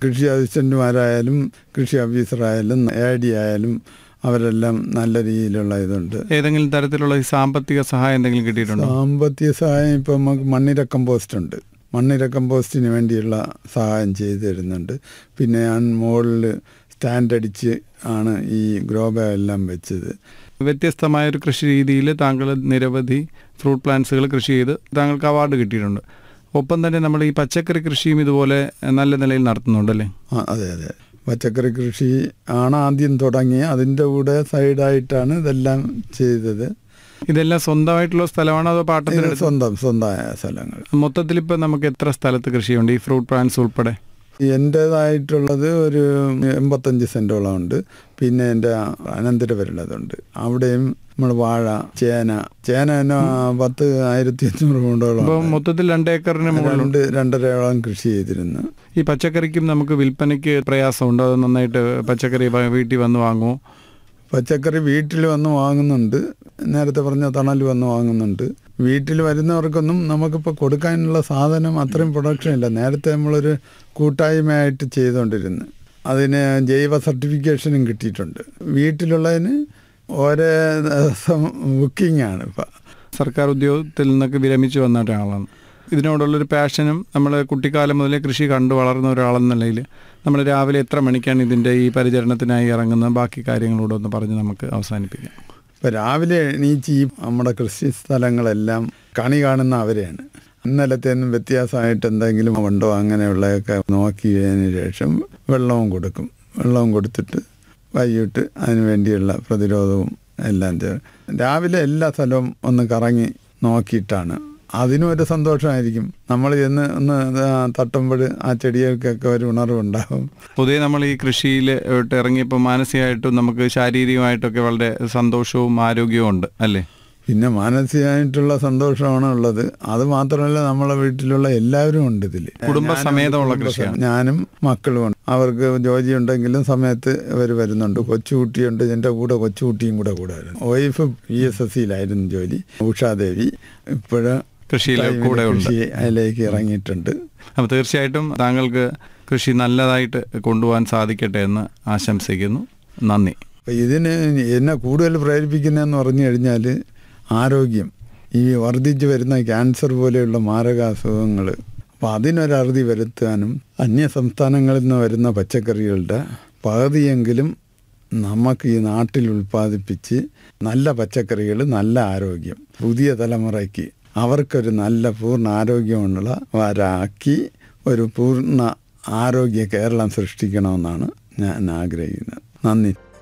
കൃഷി അസിസ്റ്റന്റുമാരായാലും കൃഷി ഓഫീസറായാലും A D ആയാലും അവരെല്ലാം നല്ല രീതിയിലുള്ള ഇതുണ്ട് ഏതെങ്കിലും തരത്തിലുള്ള ഈ സാമ്പത്തിക സഹായം എന്തെങ്കിലും കിട്ടിയിട്ടുണ്ടോ സാമ്പത്തിക സഹായം ഇപ്പം നമുക്ക് മണ്ണിര കമ്പോസ്റ്റ് ഉണ്ട് മണ്ണിര കമ്പോസ്റ്റിന് വേണ്ടിയുള്ള സഹായം ചെയ്തു തരുന്നുണ്ട് പിന്നെ ഞാൻ മുകളിൽ സ്റ്റാൻഡ് അടിച്ച് ആണ് ഈ ഗ്രോ ബാഗ് എല്ലാം വെച്ചത് വ്യത്യസ്തമായ ഒരു കൃഷി രീതിയിൽ താങ്കൾ നിരവധി ഫ്രൂട്ട് പ്ലാന്റ്സുകൾ കൃഷി ചെയ്ത് താങ്കൾക്ക് അവാർഡ് കിട്ടിയിട്ടുണ്ട് ഒപ്പം തന്നെ നമ്മൾ ഈ പച്ചക്കറി കൃഷിയും ഇതുപോലെ നല്ല നിലയിൽ നടത്തുന്നുണ്ടല്ലേ ആ അതെ അതെ പച്ചക്കറി കൃഷി ആണ് ആദ്യം തുടങ്ങി അതിൻ്റെ കൂടെ സൈഡായിട്ടാണ് ഇതെല്ലാം ചെയ്തത് ഇതെല്ലാം സ്വന്തമായിട്ടുള്ള സ്ഥലമാണോ അതോ ഇത് പാട്ടത്തിന് സ്വന്തം സ്വന്തമായ സ്ഥലങ്ങൾ മൊത്തത്തിൽ ഇപ്പം നമുക്ക് എത്ര സ്ഥലത്ത് കൃഷിയുണ്ട് ഈ ഫ്രൂട്ട് പ്ലാന്റ്സ് ഉൾപ്പെടെ എൻ്റേതായിട്ടുള്ളത് ഒരു എൺപത്തഞ്ച് സെൻറ്റോളം ഉണ്ട് പിന്നെ എൻ്റെ അനന്തരവരുള്ളതുണ്ട് അവിടെയും നമ്മൾ വാഴ ചേന ചേന തന്നെ പത്ത് ആയിരത്തി അഞ്ഞൂറ് കൊണ്ടോളം അപ്പോൾ മൊത്തത്തിൽ രണ്ട് ഏക്കറിന് മുകളിൽ രണ്ട് രണ്ടരയോളം കൃഷി ചെയ്തിരുന്നു ഈ പച്ചക്കറിക്കും നമുക്ക് വിൽപ്പനയ്ക്ക് പ്രയാസമുണ്ടോ അത് നന്നായിട്ട് പച്ചക്കറി വ- വീട്ടിൽ വന്ന് വാങ്ങുമോ പച്ചക്കറി വീട്ടിൽ വന്ന് വാങ്ങുന്നുണ്ട് നേരത്തെ പറഞ്ഞ തണൽ വന്ന് വാങ്ങുന്നുണ്ട് വീട്ടിൽ വരുന്നവർക്കൊന്നും നമുക്കിപ്പോൾ കൊടുക്കാനുള്ള സാധനം അത്രയും പ്രൊഡക്ഷൻ ഇല്ല നേരത്തെ നമ്മളൊരു കൂട്ടായ്മയായിട്ട് ചെയ്തുകൊണ്ടിരുന്നു അതിന് ജൈവ സർട്ടിഫിക്കേഷനും കിട്ടിയിട്ടുണ്ട് വീട്ടിലുള്ളതിന് ഓരോ ദിവസം ബുക്കിംഗ് ആണ് ഇപ്പം സർക്കാർ ഉദ്യോഗത്തിൽ നിന്നൊക്കെ വിരമിച്ച് വന്ന ഒരാളാണ് ഇതിനോടുള്ളൊരു പാഷനും നമ്മൾ കുട്ടിക്കാലം മുതലേ കൃഷി കണ്ടു വളർന്ന ഒരാളെന്ന നിലയിൽ നമ്മൾ രാവിലെ എത്ര മണിക്കാണ് ഇതിൻ്റെ ഈ പരിചരണത്തിനായി ഇറങ്ങുന്നത് ബാക്കി കാര്യങ്ങളൂടെ ഒന്ന് പറഞ്ഞ് നമുക്ക് അവസാനിപ്പിക്കാം ഇപ്പം രാവിലെ എണീച്ച് ഈ നമ്മുടെ കൃഷി സ്ഥലങ്ങളെല്ലാം കണി കാണുന്ന അവരെയാണ് ഇന്നലത്തേന്നും വ്യത്യാസമായിട്ട് എന്തെങ്കിലും ഉണ്ടോ അങ്ങനെയുള്ളതൊക്കെ നോക്കിയതിന് ശേഷം വെള്ളവും കൊടുക്കും വെള്ളവും കൊടുത്തിട്ട് വൈകിട്ട് അതിന് വേണ്ടിയുള്ള പ്രതിരോധവും എല്ലാം ചെയ്യും രാവിലെ എല്ലാ സ്ഥലവും ഒന്ന് കറങ്ങി നോക്കിയിട്ടാണ് അതിനും ഒരു സന്തോഷമായിരിക്കും നമ്മൾ ചെന്ന് ഒന്ന് തട്ടുമ്പോൾ ആ ചെടികൾക്കൊക്കെ ഒരു ഉണർവുണ്ടാകും പൊതുവെ നമ്മൾ ഈ കൃഷിയിൽ ഇറങ്ങിയപ്പോൾ മാനസികമായിട്ടും നമുക്ക് ശാരീരികമായിട്ടൊക്കെ വളരെ സന്തോഷവും ആരോഗ്യവും ഉണ്ട് അല്ലേ പിന്നെ മാനസികമായിട്ടുള്ള സന്തോഷമാണ് ഉള്ളത് അത് മാത്രമല്ല നമ്മളെ വീട്ടിലുള്ള എല്ലാവരും ഉണ്ട് ഇതിൽ കുടുംബസമേതമുള്ള കൃഷിയാണ്. ഞാനും മക്കളും ഉണ്ട് അവർക്ക് ജോലി ഉണ്ടെങ്കിലും സമയത്ത് ഇവർ വരുന്നുണ്ട് കൊച്ചുകുട്ടിയുണ്ട് എൻ്റെ കൂടെ കൊച്ചുകുട്ടിയും കൂടെ കൂടെ വരുന്നു വൈഫ് പി എസ് എസ് സിയിലായിരുന്നു ജോലി ഉഷാദേവി ഇപ്പോഴ് കൃഷിയിൽ കൂടെ ഉണ്ട് കൃഷി അതിലേക്ക് ഇറങ്ങിയിട്ടുണ്ട് അപ്പോൾ തീർച്ചയായിട്ടും താങ്കൾക്ക് കൃഷി നല്ലതായിട്ട് കൊണ്ടുപോകാൻ സാധിക്കട്ടെ എന്ന് ആശംസിക്കുന്നു നന്ദി അപ്പം ഇതിന് എന്നെ കൂടുതൽ പ്രേരിപ്പിക്കുന്നതെന്ന് പറഞ്ഞു കഴിഞ്ഞാൽ ആരോഗ്യം ഈ വർദ്ധിച്ചു വരുന്ന ക്യാൻസർ പോലെയുള്ള മാരകാസുഖങ്ങൾ അപ്പോൾ അതിനൊരറുതി വരുത്താനും അന്യ സംസ്ഥാനങ്ങളിൽ നിന്ന് വരുന്ന പച്ചക്കറികളുടെ പകുതിയെങ്കിലും നമുക്ക് ഈ നാട്ടിൽ ഉൽപ്പാദിപ്പിച്ച് നല്ല പച്ചക്കറികൾ നല്ല ആരോഗ്യം പുതിയ തലമുറയ്ക്ക് അവർക്കൊരു നല്ല പൂർണ്ണ ആരോഗ്യമുള്ളവരാക്കി ഒരു പൂർണ്ണ ആരോഗ്യ കേരളം സൃഷ്ടിക്കണമെന്നാണ് ഞാൻ ആഗ്രഹിക്കുന്നത് നന്ദി